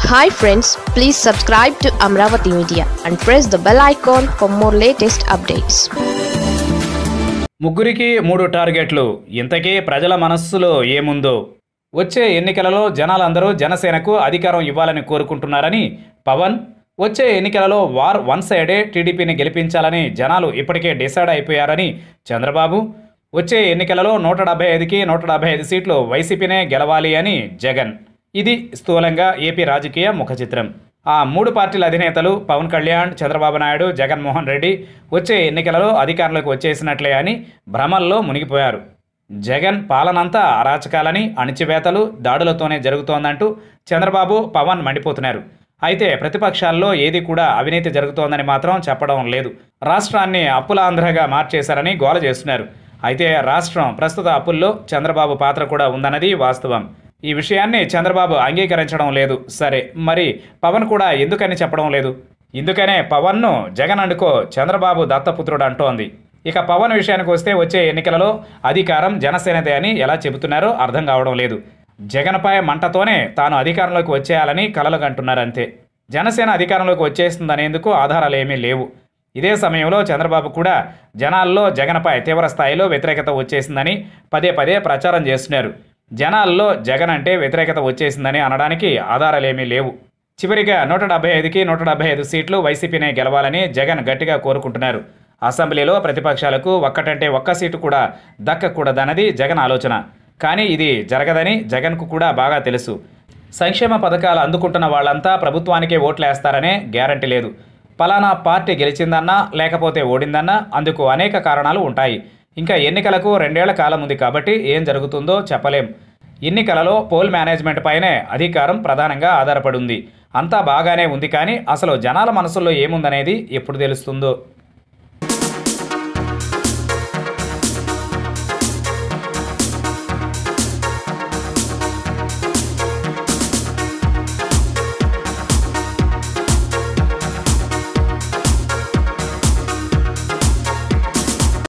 hi friends please subscribe to Amaravati media and press the bell icon for more latest updates ముగ్గురికి మూడు టార్గెట్లు ఇంతకీ ప్రజల మనస్సులో ఏముందో వచ్చే ఎన్నికలలో జనాలందరూ జనసేనకు అధికారం ఇవ్వాలని కోరుకుంటున్నారని పవన్ వచ్చే ఎన్నికలలో వార్ వన్ సైడే టీడీపీని గెలిపించాలని జనాలు ఇప్పటికే డిసైడ్ అయిపోయారని చంద్రబాబు వచ్చే ఎన్నికలలో నూట డెబ్బై ఐదుకి నూట డెబ్బై ఐదు సీట్లు వైసీపీనే గెలవాలి అని జగన్ ఇది స్థూలంగా ఏపీ రాజకీయ ముఖ చిత్రం ఆ మూడు పార్టీల అధినేతలు పవన్ కళ్యాణ్ చంద్రబాబు నాయుడు జగన్మోహన్ రెడ్డి వచ్చే ఎన్నికలలో అధికారంలోకి వచ్చేసినట్లే అని భ్రమల్లో మునిగిపోయారు జగన్ పాలనంతా అరాచకాలని అణిచివేతలు దాడులతోనే జరుగుతోందంటూ చంద్రబాబు పవన్ మండిపోతున్నారు అయితే ప్రతిపక్షాల్లో ఏది కూడా అవినీతి జరుగుతోందని మాత్రం చెప్పడం లేదు రాష్ట్రాన్ని అప్పుల ఆంధ్రగా మార్చేశారని గోల చేస్తున్నారు అయితే రాష్ట్రం ప్రస్తుత అప్పుల్లో చంద్రబాబు పాత్ర కూడా ఉందన్నది వాస్తవం ఈ విషయాన్ని చంద్రబాబు అంగీకరించడం లేదు సరే మరి పవన్ కూడా ఎందుకని చెప్పడం లేదు ఇందుకనే పవన్ను జగన్ అండుకో చంద్రబాబు దత్తపుత్రుడు అంటోంది ఇక పవన్ విషయానికి వస్తే వచ్చే ఎన్నికలలో అధికారం జనసేనదే అని ఎలా చెబుతున్నారో అర్థం కావడం లేదు జగన్పై మంటతోనే తాను అధికారంలోకి వచ్చేయాలని కలలుగంటున్నారంతే జనసేన అధికారంలోకి వచ్చేస్తుందనేందుకు ఆధారాలు ఏమీ లేవు ఇదే సమయంలో చంద్రబాబు కూడా జనాల్లో జగన్పై తీవ్ర స్థాయిలో వ్యతిరేకత వచ్చేసిందని పదే పదే ప్రచారం చేస్తున్నారు జనాల్లో జగన్ అంటే వ్యతిరేకత వచ్చేసిందని అనడానికి ఆధారాలేమీ లేవు చివరిగా నూట డెబ్బై ఐదుకి నూట డెబ్బై ఐదు సీట్లు వైసీపీనే గెలవాలని జగన్ గట్టిగా కోరుకుంటున్నారు అసెంబ్లీలో ప్రతిపక్షాలకు ఒక్కటంటే ఒక్క సీటు కూడా దక్కకూడదన్నది జగన్ ఆలోచన కానీ ఇది జరగదని జగన్కు కూడా బాగా తెలుసు సంక్షేమ పథకాలు అందుకుంటున్న వాళ్ళంతా ప్రభుత్వానికే ఓట్లేస్తారనే గ్యారంటీ లేదు పలానా పార్టీ గెలిచిందన్నా లేకపోతే ఓడిందన్నా అందుకు అనేక కారణాలు ఉంటాయి ఇంకా ఎన్నికలకు రెండేళ్ల కాలం ఉంది కాబట్టి ఏం జరుగుతుందో చెప్పలేం ఎన్నికలలో పోల్ మేనేజ్మెంట్ పైనే అధికారం ప్రధానంగా ఆధారపడి ఉంది అంతా బాగానే ఉంది కానీ అసలు జనాల మనసుల్లో ఏముందనేది ఎప్పుడు తెలుస్తుందో